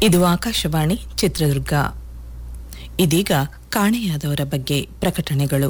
ಇದು ಆಕಾಶವಾಣಿ ಚಿತ್ರದುರ್ಗ ಇದೀಗ ಕಾಣೆಯಾದವರ ಬಗ್ಗೆ ಪ್ರಕಟಣೆಗಳು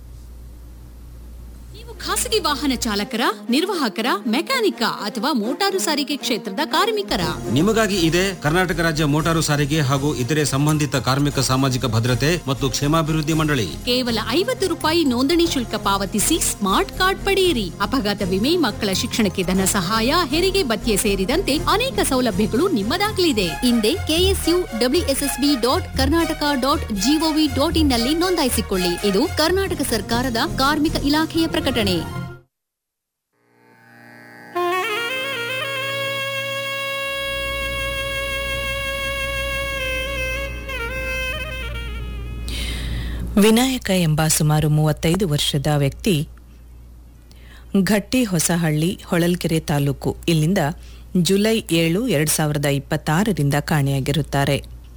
ನೀವು ಖಾಸಗಿ ವಾಹನ ಚಾಲಕರ ನಿರ್ವಾಹಕರ ಮೆಕ್ಯಾನಿಕ ಅಥವಾ ಮೋಟಾರು ಸಾರಿಗೆ ಕ್ಷೇತ್ರದ ಕಾರ್ಮಿಕರ ನಿಮಗಾಗಿ ಇದೆ ಕರ್ನಾಟಕ ರಾಜ್ಯ ಮೋಟಾರು ಸಾರಿಗೆ ಹಾಗೂ ಇತರೆ ಸಂಬಂಧಿತ ಕಾರ್ಮಿಕ ಸಾಮಾಜಿಕ ಭದ್ರತೆ ಮತ್ತು ಕ್ಷೇಮಾಭಿವೃದ್ಧಿ ಮಂಡಳಿ ಕೇವಲ ಐವತ್ತು ರೂಪಾಯಿ ನೋಂದಣಿ ಶುಲ್ಕ ಪಾವತಿಸಿ ಸ್ಮಾರ್ಟ್ ಕಾರ್ಡ್ ಪಡೆಯಿರಿ ಅಪಘಾತ ವಿಮೆ ಮಕ್ಕಳ ಶಿಕ್ಷಣಕ್ಕೆ ಧನ ಸಹಾಯ ಹೆರಿಗೆ ಭತ್ಯೆ ಸೇರಿದಂತೆ ಅನೇಕ ಸೌಲಭ್ಯಗಳು ನಿಮ್ಮದಾಗಲಿದೆ ಹಿಂದೆ K S U W S S B dot Karnataka dot G O V dot in ನಲ್ಲಿ ನೋಂದಾಯಿಸಿಕೊಳ್ಳಿ ಇದು ಕರ್ನಾಟಕ ಸರ್ಕಾರದ ಕಾರ್ಮಿಕ ಇಲಾಖೆಯ ಪ್ರಕಟಣೆ ವಿನಾಯಕ ಎಂಬ ಸುಮಾರು ಮೂವತ್ತೈದು ವರ್ಷದ ವ್ಯಕ್ತಿ ಘಟ್ಟಿ ಹೊಸಹಳ್ಳಿ ಹೊಳಲ್ಕೆರೆ ತಾಲೂಕು ಇಲ್ಲಿಂದ ಜುಲೈ ಏಳು ಎರಡು ಸಾವಿರದ ಇಪ್ಪತ್ತಾರರಿಂದ ಕಾಣೆಯಾಗಿರುತ್ತಾರೆ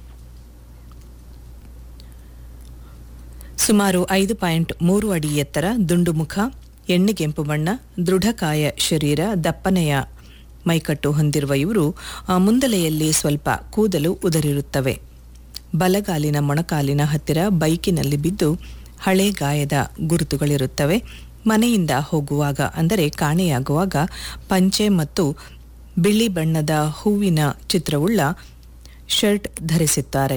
ಸುಮಾರು ಐದು ಪಾಯಿಂಟ್ ಮೂರು ಅಡಿ ಎತ್ತರ ದುಂಡು ಮುಖ ಎಣ್ಣೆಗೆಂಪು ಬಣ್ಣ ದೃಢಕಾಯ ಶರೀರ ದಪ್ಪನೆಯ ಮೈಕಟ್ಟು ಹೊಂದಿರುವ ಇವರು ಆ, ಮುಂದಲೆಯಲ್ಲಿ ಸ್ವಲ್ಪ ಕೂದಲು ಉದರಿರುತ್ತವೆ ಬಲಗಾಲಿನ ಮೊಣಕಾಲಿನ ಹತ್ತಿರ ಬೈಕಿನಲ್ಲಿ ಬಿದ್ದು ಹಳೆ ಗಾಯದ ಗುರುತುಗಳಿರುತ್ತವೆ ಮನೆಯಿಂದ ಹೋಗುವಾಗ ಅಂದರೆ ಕಾಣೆಯಾಗುವಾಗ ಪಂಚೆ ಮತ್ತು ಬಿಳಿ ಬಣ್ಣದ ಹೂವಿನ ಚಿತ್ರವುಳ್ಳ ಶರ್ಟ್ ಧರಿಸುತ್ತಾರೆ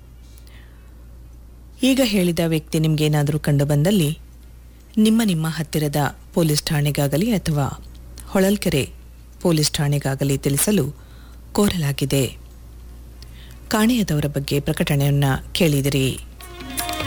ಈಗ ಹೇಳಿದ ವ್ಯಕ್ತಿ ನಿಮಗೇನಾದರೂ ಕಂಡುಬಂದಲ್ಲಿ ನಿಮ್ಮ ನಿಮ್ಮ ಹತ್ತಿರದ ಪೊಲೀಸ್ ಠಾಣೆಗಾಗಲಿ ಅಥವಾ ಹೊಳಲ್ಕೆರೆ ಪೊಲೀಸ್ ಠಾಣೆಗಾಗಲಿ ತಿಳಿಸಲು ಕೋರಲಾಗಿದೆ ಕಾಣೆಯಾದವರ ಬಗ್ಗೆ ಪ್ರಕಟಣೆಯನ್ನ ಕೇಳಿದಿರಿ